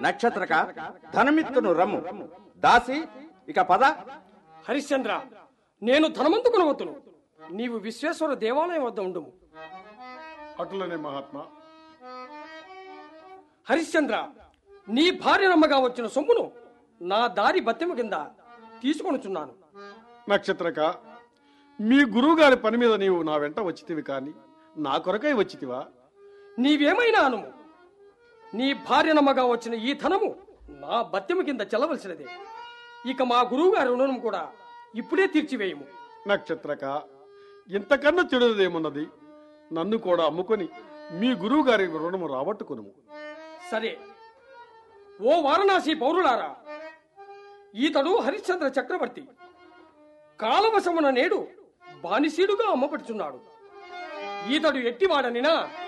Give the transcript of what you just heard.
నక్షత్రక ధనమిత్తును రమ్ము దాసి ఇక పద హరిశ్చంద్ర నేను ధనవంతుకునవతును నీవు విశ్వేశ్వర దేవాలయం వద్ద ఉండుము అటులనే మహాత్మా హరిశ్చంద్ర నీ భార్య నమ్మగా వచ్చిన సొమ్మును నా దారి బత్తెమ కింద తీసుకొనుచున్నాను నక్షత్రక మీ గురువు గారి పని మీద నీవు నా వెంట వచ్చితివి కాని నా కొరకై వచ్చితివా నీవేమైనా అనుము నీ భార్య నమ్మగా వచ్చిన ఈ ధనము నా బత్తెమ కింద చెల్లవలసినదే ఇక మా గురువు గారి రుణం కూడా ఇప్పుడే తీర్చివేయము నక్షత్రక ఇంతకన్నా చెడుదేమున్నది నన్ను కూడా అమ్ముకొని మీ గురువు గారి రుణము రాబట్టుకును సరే ఓ వారణాసి పౌరులారా ఈతడు హరిశ్చంద్ర చక్రవర్తి కాలవశమున నేడు బానిసీడుగా అమ్మపడుచున్నాడు ఈతడు ఎట్టివాడనినా